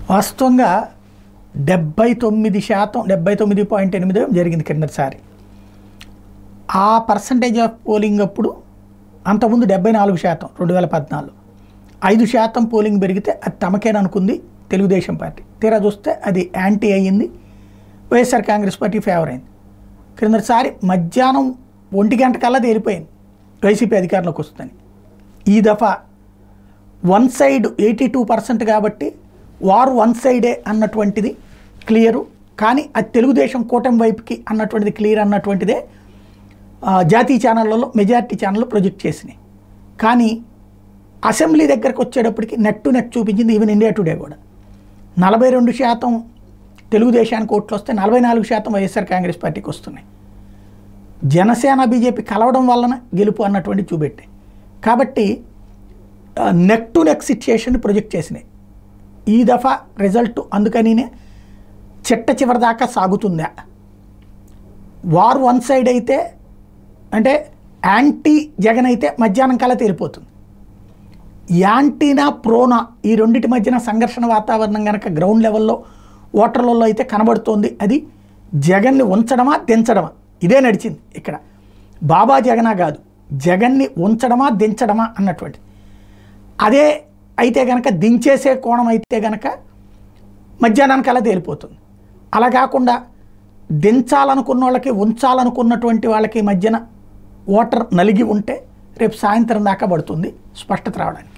వాస్తవంగా డెబ్బై తొమ్మిది శాతం డెబ్బై తొమ్మిది పాయింట్ ఎనిమిది జరిగింది కిందసారి ఆ పర్సంటేజ్ ఆఫ్ పోలింగ్ అప్పుడు అంతకుముందు డెబ్బై నాలుగు శాతం రెండు వేల పద్నాలుగు ఐదు శాతం పోలింగ్ పెరిగితే అది తమకేననుకుంది తెలుగుదేశం పార్టీ తీరా చూస్తే అది యాంటీ అయ్యింది వైఎస్ఆర్ కాంగ్రెస్ పార్టీ ఫేవర్ అయింది క్రిందసారి మధ్యాహ్నం ఒంటి గంట కల్లా తేలిపోయింది వైసీపీ అధికారంలోకి వస్తుందని ఈ దఫా one side eighty two percent కాబట్టి వారు వన్ సైడే అన్నటువంటిది క్లియరు కానీ అది తెలుగుదేశం కూటమి వైపుకి అన్నటువంటిది క్లియర్ అన్నటువంటిదే ఆ, జాతీయ ఛానళ్ళలో మెజారిటీ ఛానళ్ళు ప్రొజెక్ట్ చేసినాయి కానీ అసెంబ్లీ దగ్గరకు వచ్చేటప్పటికి నెట్ టు నెట్ చూపించింది ఈవెన్ ఇండియా టుడే కూడా నలభై రెండు శాతం తెలుగుదేశానికి ఓట్లు వస్తే నలభై నాలుగు శాతం వైఎస్ఆర్ కాంగ్రెస్ పార్టీకి వస్తున్నాయి జనసేన బీజేపీ కలవడం వలన గెలుపు అన్నటువంటి చూపెట్టాయి కాబట్టి neck to neck situation project చేసినాయి ఈ దఫా రిజల్ట్ అందుకనినే చిట్ట చివరి దాకా సాగుతుందా వార్ వన్ సైడ్ అయితే అంటే యాంటీ జగన్ అయితే మధ్యాహ్నం కల్లా తేలిపోతుంది యాంటీనా ప్రోనా ఈ రెండింటి మధ్యన సంఘర్షణ వాతావరణం కనుక గ్రౌండ్ లెవెల్లో ఓటర్లలో అయితే కనబడుతోంది అది జగన్ని ఉంచడమా దించడమా ఇదే నడిచింది ఇక్కడ బాబా జగనా కాదు జగన్ని ఉంచడమా దించడమా అన్నటువంటి అదే అయితే గనక దించేసే కోణం అయితే గనక మధ్యాహ్నానికి అలా తేలిపోతుంది అలా కాకుండా దించాలనుకున్న వాళ్ళకి ఉంచాలనుకున్నటువంటి వాళ్ళకి మధ్యన ఓటర్ నలిగి ఉంటే రేపు సాయంత్రం దాకా పడుతుంది స్పష్టత రావడానికి